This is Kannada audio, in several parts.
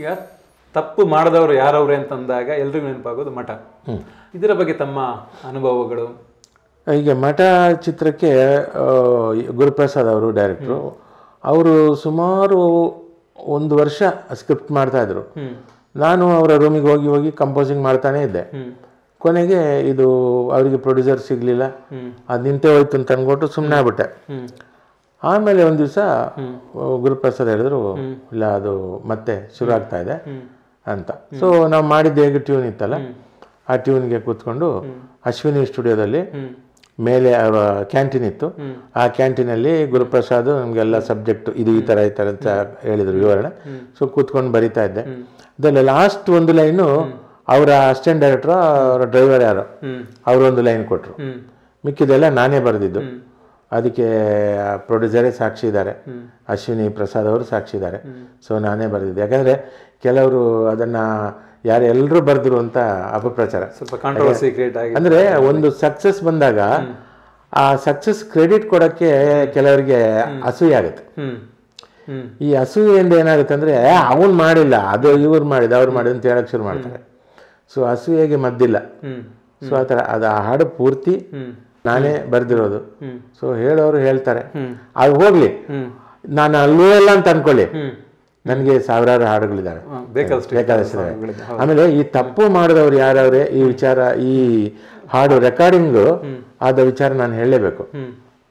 ಈಗ ತಪ್ಪು ಮಾಡದವರು ಯಾರವ್ರೆ ಅಂತಂದಾಗ ಎಲ್ರಿಗೂ ನೆನಪಾಗೋದು ಮಠ ಇದರ ಬಗ್ಗೆ ತಮ್ಮ ಅನುಭವಗಳು ಈಗ ಮಠ ಚಿತ್ರಕ್ಕೆ ಆ, ಗುರುಪ್ರಸಾದ್ ಅವರು ಡೈರೆಕ್ಟ್ರು ಅವರು ಸುಮಾರು ಒಂದು ವರ್ಷ ಸ್ಕ್ರಿಪ್ಟ್ ಮಾಡ್ತಾಯಿದ್ರು ನಾನು ಅವರ ರೂಮಿಗೆ ಹೋಗಿ ಹೋಗಿ ಕಂಪೋಸಿಂಗ್ ಮಾಡ್ತಾನೇ ಇದ್ದೆ ಕೊನೆಗೆ ಇದು ಅವರಿಗೆ ಪ್ರೊಡ್ಯೂಸರ್ ಸಿಗಲಿಲ್ಲ ಅದು ನಿಂತೇ ಹೋಯ್ತು ಅಂತ ಅಂದ್ಬಿಟ್ಟು ಸುಮ್ಮನೆ ಆಗ್ಬಿಟ್ಟೆ ಆಮೇಲೆ ಒಂದು ದಿವಸ ಗುರುಪ್ರಸಾದ್ ಹೇಳಿದ್ರು ಇಲ್ಲ ಅದು ಮತ್ತೆ ಶುರು ಆಗ್ತಾ ಇದೆ ಅಂತ ಸೊ ನಾವು ಮಾಡಿದ್ದು ಹೇಗೆ ಟ್ಯೂನ್ ಇತ್ತಲ್ಲ ಆ ಟ್ಯೂನ್ಗೆ ಕೂತ್ಕೊಂಡು ಅಶ್ವಿನಿ ಸ್ಟುಡಿಯೋದಲ್ಲಿ ಮೇಲೆ ಅವರ ಕ್ಯಾಂಟೀನ್ ಇತ್ತು ಆ ಕ್ಯಾಂಟೀನಲ್ಲಿ ಗುರುಪ್ರಸಾದ್ ನಮಗೆಲ್ಲ ಸಬ್ಜೆಕ್ಟ್ ಇದು ಈ ಥರ ಈ ಥರ ಅಂತ ಹೇಳಿದ್ರು ವಿವರಣೆ ಸೊ ಕೂತ್ಕೊಂಡು ಬರಿತಾ ಇದ್ದೆ ಅದರಲ್ಲಿ ಲಾಸ್ಟ್ ಒಂದು ಲೈನು ಅವರ ಅಸಿಸ್ಟೆಂಟ್ ಡೈರೆಕ್ಟ್ರು ಅವರ ಡ್ರೈವರ್ ಯಾರು ಅವರೊಂದು ಲೈನ್ ಕೊಟ್ಟರು ಮಿಕ್ಕಿದೆಲ್ಲ ನಾನೇ ಬರೆದಿದ್ದು ಅದಕ್ಕೆ ಪ್ರೊಡ್ಯೂಸರೇ ಸಾಕ್ಷಿ ಇದ್ದಾರೆ ಅಶ್ವಿನಿ ಪ್ರಸಾದ್ ಅವರು ಸಾಕ್ಷಿ ಇದ್ದಾರೆ ಸೊ ನಾನೇ ಬರೆದಿದ್ದೆ ಯಾಕಂದರೆ ಕೆಲವರು ಅದನ್ನು ಯಾರು ಎಲ್ಲರೂ ಬರೆದ್ರು ಅಂತ ಅಪಪ್ರಚಾರ ಸ್ವಲ್ಪ ಕಾಂಟ್ರವರ್ಸಿ ಕ್ರಿಯೇಟ್ ಆಗಿ ಅಂದರೆ ಒಂದು ಸಕ್ಸಸ್ ಬಂದಾಗ ಆ ಸಕ್ಸಸ್ ಕ್ರೆಡಿಟ್ ಕೊಡೋಕ್ಕೆ ಕೆಲವರಿಗೆ ಅಸೂಯೆ ಆಗುತ್ತೆ ಹ್ಮ್ ಹ್ಮ್ ಈ ಅಸೂಯೆಯಿಂದ ಏನಾಗುತ್ತೆ ಅಂದರೆ ಅವನು ಮಾಡಿಲ್ಲ ಅದು ಇವ್ರು ಮಾಡಿದ ಅವ್ರು ಮಾಡಿದ ಅಂತ ಹೇಳಕ್ಕೆ ಶುರು ಮಾಡ್ತಾರೆ ಸೊ ಅಸೂಯೆಗೆ ಮದ್ದಿಲ್ಲ ಹ್ಮ್ ಸೊ ಆ ಥರ ಅದು ಆ ಹಾಡು ಪೂರ್ತಿ ನಾನೇ ಬರೆದಿರೋದು ಸೊ ಹೇಳೋರು ಹೇಳ್ತಾರೆ ಅದು ಹೋಗ್ಲಿ ನಾನು ಅಲ್ಲೂ ಎಲ್ಲ ಅಂತ ಅನ್ಕೊಳ್ಳಿ ನನಗೆ ಸಾವಿರಾರು ಹಾಡುಗಳಿದ್ದಾವೆ ಹ, ಬೇಕಾದಷ್ಟು ಬೇಕಾದಷ್ಟು ಇದಾವೆ. ಆಮೇಲೆ ಈ ತಪ್ಪು ಮಾಡಿದವ್ರು ಯಾರವ್ರೆ ಈ ವಿಚಾರ ಈ ಹಾಡು ರೆಕಾರ್ಡಿಂಗು ಆದ ವಿಚಾರ ನಾನು ಹೇಳಲೇಬೇಕು ಹ್ಮ್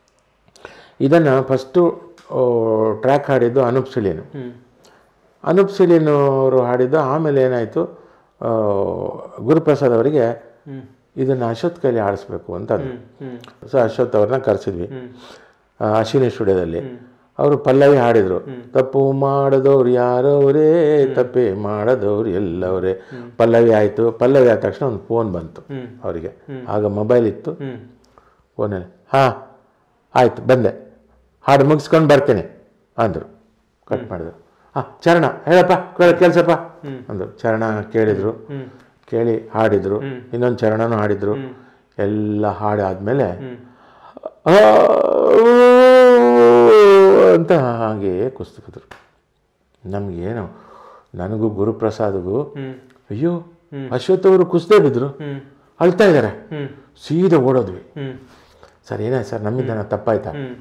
ಇದನ್ನು ಫಸ್ಟು ಟ್ರ್ಯಾಕ್ ಹಾಡಿದ್ದು ಅನೂಪ್ ಸಿಳೀನು ಅನೂಪ್ ಸಿಳೀನು ಅವರು ಹಾಡಿದ್ದು ಆಮೇಲೆ ಏನಾಯಿತು ಗುರುಪ್ರಸಾದ್ ಅವರಿಗೆ ಇದನ್ನು ಅಶ್ವಥ್ ಕೈಲಿ ಆಡಿಸ್ಬೇಕು ಅಂತ ಅಂದ್ರು. ಸೊ ಅಶ್ವಥ್ ಅವ್ರನ್ನ ಕರೆಸಿದ್ವಿ ಆ, ಅಶ್ವಿನಿ ಸ್ಟುಡಿಯೋದಲ್ಲಿ ಅವರು ಪಲ್ಲವಿ ಹಾಡಿದರು ತಪ್ಪು ಮಾಡದವ್ರು ಯಾರವರೇ ತಪ್ಪೇ ಮಾಡದವ್ರು ಎಲ್ಲವರೇ ಪಲ್ಲವಿ ಆಯಿತು ಪಲ್ಲವಿ ಆದ ತಕ್ಷಣ ಒಂದು ಫೋನ್ ಬಂತು ಅವರಿಗೆ ಆಗ ಮೊಬೈಲ್ ಇತ್ತು ಫೋನಲ್ಲಿ ಹಾಂ ಆಯಿತು ಬಂದೆ ಹಾಡು ಮುಗಿಸ್ಕೊಂಡು ಬರ್ತೀನಿ ಅಂದರು ಕಟ್ ಮಾಡಿದ್ರು ಹಾಂ ಚರಣ ಹೇಳಪ್ಪ ಕೆಲಸಪ್ಪ ಅಂದರು ಚರಣ ಕೇಳಿದರು ಕೇಳಿ ಹಾಡಿದರು ಇನ್ನೊಂದು ಚರಣನೂ ಹಾಡಿದರು ಎಲ್ಲ ಹಾಡಾದ್ಮೇಲೆ ಆ, ಅಂತ ಹಾಗೆ ಕುಸ್ತು ಬಿದ್ರು ನಮಗೇನು ನನಗೂ ಗುರುಪ್ರಸಾದ್ಗೂ ಅಯ್ಯೋ ಅಶ್ವಥ್ ಅವರು ಕುಸ್ದೇ ಬಿದ್ರು ಅಳ್ತಾ ಇದ್ದಾರೆ ಸೀದಾ ಓಡೋದ್ವಿ ಹ್ಮ್ ಸರ್ ಏನಾಯ್ತು ಸರ್ ನಮ್ಮಿಂದ ತಪ್ಪಾಯ್ತಾ ಹ್ಮ್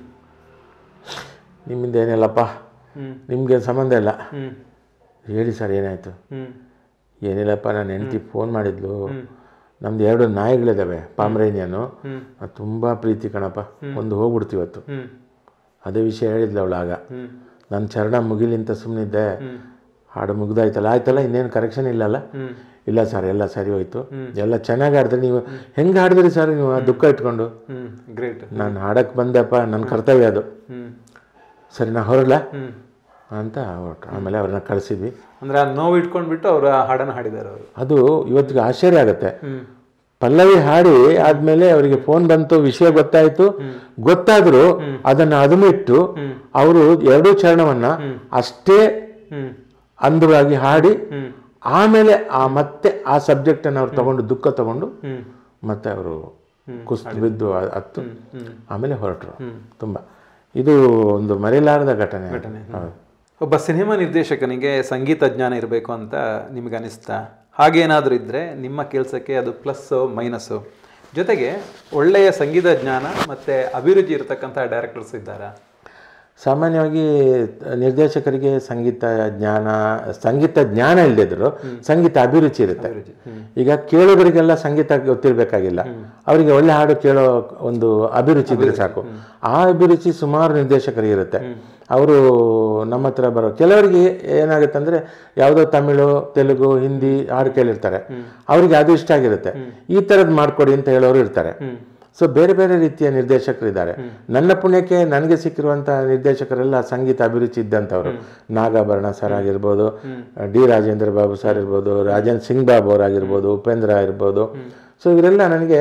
ನಿಮ್ಮಿಂದ ಏನಿಲ್ಲಪ್ಪ ಹ್ಮ್ ನಿಮಗೆ ಸಂಬಂಧ ಇಲ್ಲ ಹ್ಮ್ ಹೇಳಿ ಸರ್ ಏನಾಯಿತು ಹ್ಮ್ ಏನಿಲ್ಲಪ್ಪ ನಾನು ಹೆಂಡ್ತಿ ಫೋನ್ ಮಾಡಿದ್ಲು ನಮ್ದು ಎರಡು ನಾಯಿಗಳಿದ್ದಾವೆ ಪಾಮ್ರೇನಿಯನು ಅದು ತುಂಬ ಪ್ರೀತಿ ಕಣಪ್ಪ ಒಂದು ಹೋಗ್ಬಿಡ್ತು ಇವತ್ತು ಹ್ಮ್ ಅದೇ ವಿಷಯ ಹೇಳಿದ್ಲು ಅವಳು ಆಗ ಹ್ಮ್ ನನ್ನ ಚರಣ ಮುಗಿಲಿ ಅಂತ ಸುಮ್ಮನಿದ್ದೆ ಹಾಡು ಮುಗ್ದಾಯ್ತಲ್ಲ ಆಯ್ತಲ್ಲ ಇನ್ನೇನು ಕರೆಕ್ಷನ್ ಇಲ್ಲಲ್ಲ ಇಲ್ಲ ಸರ್ ಎಲ್ಲ ಸರಿ ಹೋಯ್ತು ಎಲ್ಲ ಚೆನ್ನಾಗಿ ಆಡಿದ್ರಿ ನೀವು ಹೆಂಗೆ ಹಾಡಿದ್ರಿ ಸರ್ ನೀವು ಆ ದುಃಖ ಇಟ್ಕೊಂಡು ಹ್ಮ್ ಗ್ರೇಟ್ ನಾನು ಹಾಡಕ್ಕೆ ಬಂದೆಪ್ಪ ನನ್ನ ಕರ್ತವ್ಯ ಅದು ಹ್ಮ್ ಸರಿ ನಾ ಹೊರಡ್ಲಾ ಹ್ಮ್ ಅಂತ ಹೊರಟ್ರು ಆಮೇಲೆ ಅವ್ರನ್ನ ಕಳಿಸಿದ್ವಿ ಅಂದ್ರೆ ಆ ನೋವು ಇಟ್ಕೊಂಡ್ಬಿಟ್ಟು ಅವ್ರ ಹಾಡನ್ನ ಹಾಡಿದ್ದಾರೆ ಅವರು ಅದು ಇವತ್ತಿಗೆ ಆಶ್ಚರ್ಯ ಆಗುತ್ತೆ ಹ್ಮ್ ಪಲ್ಲವಿ ಹಾಡಿ ಆದ್ಮೇಲೆ ಅವರಿಗೆ ಫೋನ್ ಬಂತು ವಿಷಯ ಗೊತ್ತಾಯ್ತು ಗೊತ್ತಾದ್ರು ಅದನ್ನ ಅದುಮಿಟ್ಟು ಅವರು ಎರಡೂ ಚರಣವನ್ನ ಅಷ್ಟೇ ಹ್ಮ್ ಅಂದವಾಗಿ ಹಾಡಿ ಹ್ಮ್ ಆಮೇಲೆ ಆ ಮತ್ತೆ ಆ ಸಬ್ಜೆಕ್ಟ್ ಅನ್ನು ಅವ್ರು ತಗೊಂಡು ದುಃಖ ತಗೊಂಡು ಹ್ಮ್ ಮತ್ತೆ ಅವರು ಕುಸ್ತು ಬಿದ್ದು ಅ- ಹತ್ತು ಹ್ಮ್ ಆಮೇಲೆ ಹೊರಟರು ತುಂಬ ಇದು ಒಂದು ಮರೆಯಲಾರದ ಘಟನೆ ಹೌದು. ಒಬ್ಬ ಸಿನಿಮಾ ನಿರ್ದೇಶಕನಿಗೆ ಸಂಗೀತ ಜ್ಞಾನ ಇರಬೇಕು ಅಂತ ನಿಮ್ಗೆ ಅನಿಸ್ತಾ ಹಾಗೇನಾದರೂ ಇದ್ದರೆ ನಿಮ್ಮ ಕೆಲಸಕ್ಕೆ ಅದು ಪ್ಲಸ್ಸು ಮೈನಸ್ಸು ಜೊತೆಗೆ ಒಳ್ಳೆಯ ಸಂಗೀತ ಜ್ಞಾನ ಮತ್ತು ಅಭಿರುಚಿ ಇರತಕ್ಕಂಥ ಡೈರೆಕ್ಟರ್ಸ್ ಇದ್ದಾರಾ ಸಾಮಾನ್ಯವಾಗಿ ನಿರ್ದೇಶಕರಿಗೆ ಸಂಗೀತ ಜ್ಞಾನ ಸಂಗೀತ ಜ್ಞಾನ ಇಲ್ಲದಿದ್ರು ಸಂಗೀತ ಅಭಿರುಚಿ ಇರುತ್ತೆ ಈಗ ಕೇಳೋದರಿಗೆಲ್ಲ ಸಂಗೀತ ಗೊತ್ತಿರಬೇಕಾಗಿಲ್ಲ ಅವರಿಗೆ ಒಳ್ಳೆ ಹಾಡು ಕೇಳೋ ಒಂದು ಅಭಿರುಚಿ ಇದ್ರೆ ಸಾಕು ಆ ಅಭಿರುಚಿ ಸುಮಾರು ನಿರ್ದೇಶಕರಿಗೆ ಇರುತ್ತೆ ಅವರು ನಮ್ಮ ಹತ್ರ ಬರೋ ಕೆಲವರಿಗೆ ಏನಾಗುತ್ತೆ ಅಂದರೆ ಯಾವುದೋ ತಮಿಳು ತೆಲುಗು ಹಿಂದಿ ಹಾಡು ಕೇಳಿರ್ತಾರೆ ಅವರಿಗೆ ಅದು ಇಷ್ಟ ಆಗಿರುತ್ತೆ ಈ ಥರದ್ದು ಮಾಡ್ಕೊಡಿ ಅಂತ ಹೇಳೋರು ಇರ್ತಾರೆ ಸೊ ಬೇರೆ ಬೇರೆ ರೀತಿಯ ನಿರ್ದೇಶಕರಿದ್ದಾರೆ ನನ್ನ ಪುಣ್ಯಕ್ಕೆ ನನಗೆ ಸಿಕ್ಕಿರುವಂಥ ನಿರ್ದೇಶಕರೆಲ್ಲ ಸಂಗೀತ ಅಭಿರುಚಿ ಇದ್ದಂಥವ್ರು ನಾಗಾಭರಣ ಸರ್ ಆಗಿರ್ಬೋದು ಡಿ ರಾಜೇಂದ್ರ ಬಾಬು ಸರ್ ಇರ್ಬೋದು ರಾಜೇಂದ್ರ ಸಿಂಗ್ ಬಾಬು ಅವರಾಗಿರ್ಬೋದು ಉಪೇಂದ್ರ ಇರ್ಬೋದು ಸೊ ಇವರೆಲ್ಲ ನನಗೆ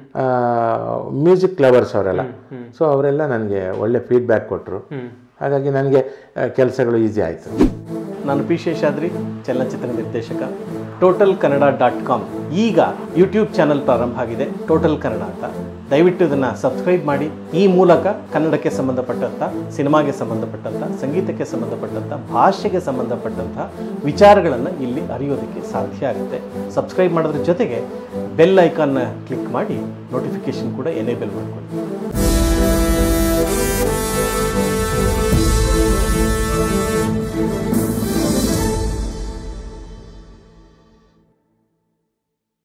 ಮ್ಯೂಸಿಕ್ ಲವರ್ಸ್ ಅವರೆಲ್ಲ ಸೊ ಅವರೆಲ್ಲ ನನಗೆ ಒಳ್ಳೆ ಫೀಡ್ಬ್ಯಾಕ್ ಕೊಟ್ಟರು ಹಾಗಾಗಿ ನನಗೆ ಕೆಲಸಗಳು ಈಸಿ ಆಯಿತು ನಾನು ಪಿ ಶೇಷಾದ್ರಿ ಚಲನಚಿತ್ರ ನಿರ್ದೇಶಕ ಟೋಟಲ್ ಕನ್ನಡ ಡಾಟ್ ಕಾಮ್ ಈಗ ಯೂಟ್ಯೂಬ್ ಚಾನಲ್ ಪ್ರಾರಂಭ ಆಗಿದೆ ಟೋಟಲ್ ಕನ್ನಡ ಅಂತ ದಯವಿಟ್ಟು ಇದನ್ನು ಸಬ್ಸ್ಕ್ರೈಬ್ ಮಾಡಿ ಈ ಮೂಲಕ ಕನ್ನಡಕ್ಕೆ ಸಂಬಂಧಪಟ್ಟಂಥ ಸಿನಿಮಾಗೆ ಸಂಬಂಧಪಟ್ಟಂಥ ಸಂಗೀತಕ್ಕೆ ಸಂಬಂಧಪಟ್ಟಂಥ ಭಾಷೆಗೆ ಸಂಬಂಧಪಟ್ಟಂಥ ವಿಚಾರಗಳನ್ನು ಇಲ್ಲಿ ಅರಿಯೋದಕ್ಕೆ ಸಾಧ್ಯ ಆಗುತ್ತೆ ಸಬ್ಸ್ಕ್ರೈಬ್ ಮಾಡೋದ್ರ ಜೊತೆಗೆ ಬೆಲ್ ಐಕಾನ್ನ ಕ್ಲಿಕ್ ಮಾಡಿ ನೋಟಿಫಿಕೇಶನ್ ಕೂಡ ಎನೇಬಲ್ ಮಾಡ್ಕೊಳ್ಳಿ